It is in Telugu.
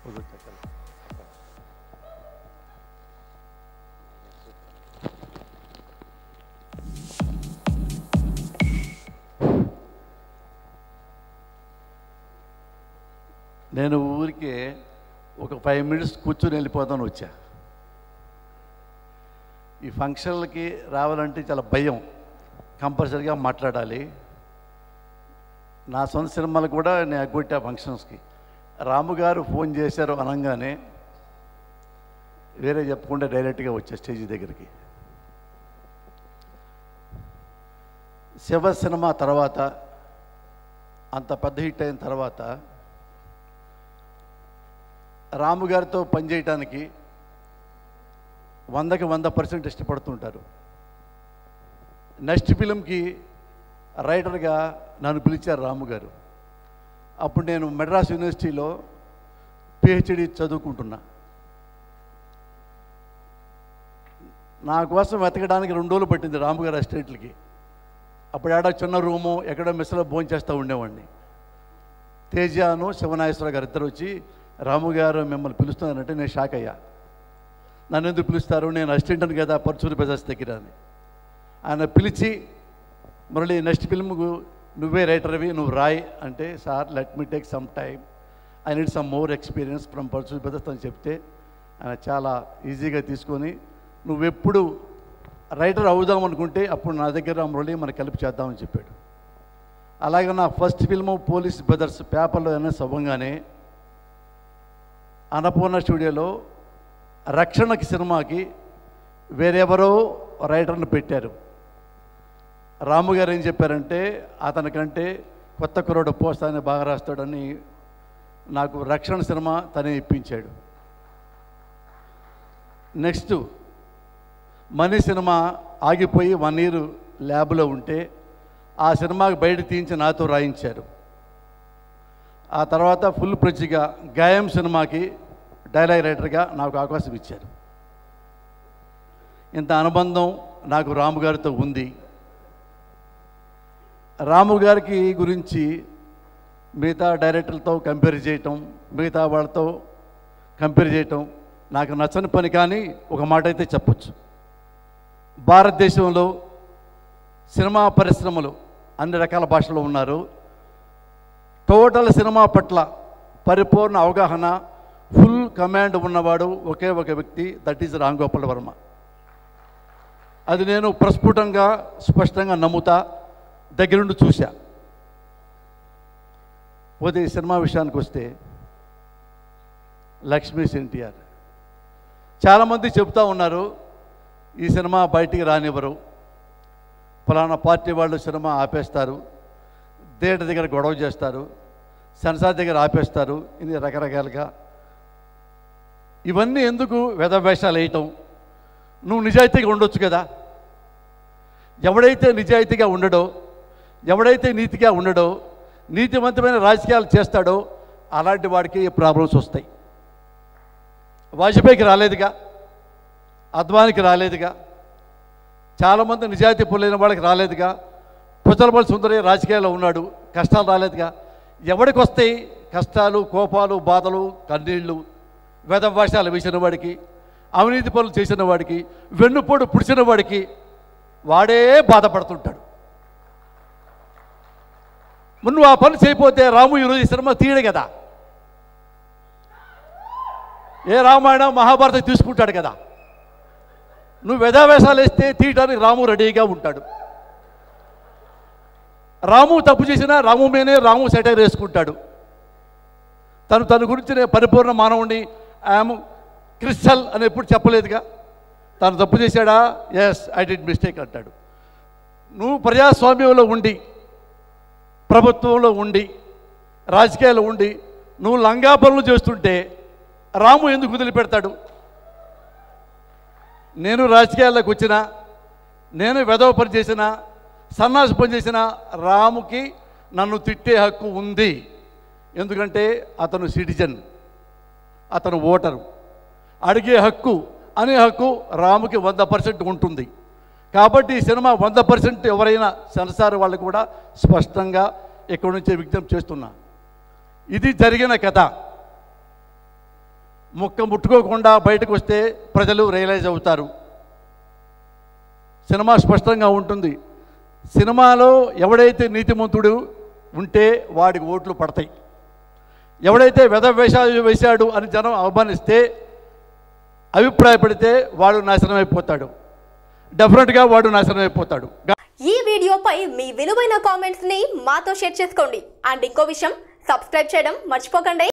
నేను ఊరికే ఒక ఫైవ్ మినిట్స్ కూర్చొని వెళ్ళిపోదామని వచ్చా ఈ ఫంక్షన్లకి రావాలంటే చాలా భయం కంపల్సరీగా మాట్లాడాలి నా సొంత సినిమాలు కూడా నేను ఎగ్గొట్టా ఫంక్షన్స్కి రాము గారు ఫోన్ చేశారు అనగానే వేరే చెప్పకుండా డైరెక్ట్గా వచ్చా స్టేజ్ దగ్గరికి శివ సినిమా తర్వాత అంత పెద్ద హిట్ అయిన తర్వాత రాము గారితో పనిచేయటానికి వందకి వంద పర్సెంట్ ఇష్టపడుతుంటారు నెక్స్ట్ ఫిలింకి రైటర్గా నన్ను పిలిచారు రాము గారు అప్పుడు నేను మెడ్రాస్ యూనివర్సిటీలో పిహెచ్డి చదువుకుంటున్నా నా కోసం వెతకడానికి రెండు రోజులు పట్టింది రాము గారు ఎస్టేట్లకి అప్పుడు ఆడ చిన్న రూము ఎక్కడో మెస్లో భోజనం చేస్తూ ఉండేవాడిని తేజాను శివనాగేశ్వర గారు ఇద్దరు వచ్చి రాము గారు మిమ్మల్ని పిలుస్తున్నారంటే నేను షాక్ అయ్యా నన్ను ఎందుకు పిలుస్తారు నేను అసిస్టెంట్ని కదా పర్చూరు బజార్స్ దగ్గర అని ఆయన పిలిచి మురళి నెక్స్ట్ ఫిల్మ్కు నువ్వే రైటర్వి నువ్వు రాయ్ అంటే sir let me take some time I need some more experience from Parchur bazaars అని చెప్తే ఆయన చాలా ఈజీగా తీసుకొని నువ్వెప్పుడు రైటర్ అవుదాం అనుకుంటే అప్పుడు నా దగ్గర మురళి మనకి కలిపి చేద్దామని చెప్పాడు అలాగే నా ఫస్ట్ ఫిల్ము పోలీస్ బ్రదర్స్ పేపర్లో అనౌన్స్ అవ్వగానే అన్నపూర్ణ స్టూడియోలో రక్షణకి సినిమాకి వేరెవరో రైటర్ని పెట్టారు రాము గారు ఏం చెప్పారంటే అతనికంటే కొత్త కుర్రోడు పోస్తానే బాగా రాస్తాడని నాకు రక్షణ సినిమా తనే ఇప్పించాడు నెక్స్ట్ మనీ సినిమా ఆగిపోయి వన్ ఇయర్ ల్యాబ్లో ఉంటే ఆ సినిమాకి బయట తీయించి నాతో రాయించారు ఆ తర్వాత ఫుల్ ప్రజ్గా గాయం సినిమాకి డైలాగ్ రైటర్గా నాకు అవకాశం ఇచ్చారు ఇంత అనుబంధం నాకు రాము గారితో ఉంది రాము గారికి గురించి మిగతా డైరెక్టర్లతో కంపేర్ చేయటం మిగతా వాళ్ళతో కంపేర్ చేయటం నాకు నచ్చని పని కానీ ఒక మాట అయితే చెప్పొచ్చు భారతదేశంలో సినిమా పరిశ్రమలు అన్ని రకాల భాషలో ఉన్నారు టోటల్ సినిమా పట్ల పరిపూర్ణ అవగాహన ఫుల్ కమాండ్ ఉన్నవాడు ఒకే ఒక వ్యక్తి దట్ ఈజ్ రామ్ గోపాల్ వర్మ అది నేను ప్రస్ఫుటంగా స్పష్టంగా నమ్ముతా దగ్గరుండి చూశా పోతే ఈ సినిమా విషయానికి వస్తే లక్ష్మీ ఎన్టీఆర్ చాలామంది చెప్తా ఉన్నారు ఈ సినిమా బయటికి రానివ్వరు ఫలానా పార్టీ వాళ్ళు సినిమా ఆపేస్తారు థియేటర్ దగ్గర గొడవ చేస్తారు సెన్సార్ దగ్గర ఆపేస్తారు ఇది రకరకాలుగా ఇవన్నీ ఎందుకు వేషాలు వేయటం నువ్వు నిజాయితీగా ఉండొచ్చు కదా ఎవడైతే నిజాయితీగా ఉండడో ఎవడైతే నీతిగా ఉండడో నీతివంతమైన రాజకీయాలు చేస్తాడో అలాంటి వాడికి ప్రాబ్లమ్స్ వస్తాయి వాజ్పేయికి రాలేదుగా అద్వానికి రాలేదుగా చాలామంది నిజాయితీ పొలైన వాళ్ళకి రాలేదుగా పుచ్చలపల్లి సుందరయ్య రాజకీయాల్లో ఉన్నాడు కష్టాలు రాలేదుగా ఎవడికి వస్తాయి కష్టాలు కోపాలు బాధలు కన్నీళ్ళు వేదభాషాలు వేసిన వాడికి అవినీతి పనులు చేసిన వాడికి వెన్నుపోటు పుడిచిన వాడికి వాడే బాధపడుతుంటాడు మరి నువ్వు ఆ పని చేయకపోతే రాము ఈరోజు ఈ సినిమా తీయడు కదా ఏ రామాయణం మహాభారతం తీసుకుంటాడు కదా నువ్వు వ్యధావేషాలు వేస్తే తీయడానికి రాము రెడీగా ఉంటాడు రాము తప్పు చేసినా రాము మీనే రాము సెటైర్ వేసుకుంటాడు తను తన గురించి నేను పరిపూర్ణ మానవుడిని ఐఎమ్ క్రిస్టల్ అని ఎప్పుడు చెప్పలేదుగా తను తప్పు చేశాడా ఎస్ ఐ డిడ్ మిస్టేక్ అంటాడు నువ్వు ప్రజాస్వామ్యంలో ఉండి ప్రభుత్వంలో ఉండి రాజకీయాల్లో ఉండి నువ్వు లంగా పనులు చేస్తుంటే రాము ఎందుకు వదిలిపెడతాడు నేను రాజకీయాల్లోకి వచ్చిన నేను వెధవ పని చేసిన సన్నాసి పని చేసిన రాముకి నన్ను తిట్టే హక్కు ఉంది ఎందుకంటే అతను సిటిజన్ అతను ఓటరు అడిగే హక్కు అనే హక్కు రాముకి వంద పర్సెంట్ ఉంటుంది కాబట్టి ఈ సినిమా వంద పర్సెంట్ ఎవరైనా సెన్సార్ వాళ్ళు కూడా స్పష్టంగా ఇక్కడి నుంచే విజ్ఞప్తి చేస్తున్నా ఇది జరిగిన కథ ముక్క ముట్టుకోకుండా బయటకు వస్తే ప్రజలు రియలైజ్ అవుతారు సినిమా స్పష్టంగా ఉంటుంది సినిమాలో ఎవడైతే నీతిమంతుడు ఉంటే వాడికి ఓట్లు పడతాయి ఎవడైతే వెధ వేషాలు వేశాడు అని జనం అవమానిస్తే అభిప్రాయపడితే వాడు నాశనం అయిపోతాడు డెఫినెట్గా వాడు నాశనం అయిపోతాడు ఈ వీడియోపై మీ విలువైన కామెంట్స్ ని మాతో షేర్ చేసుకోండి అండ్ ఇంకో విషయం సబ్స్క్రైబ్ చేయడం మర్చిపోకండి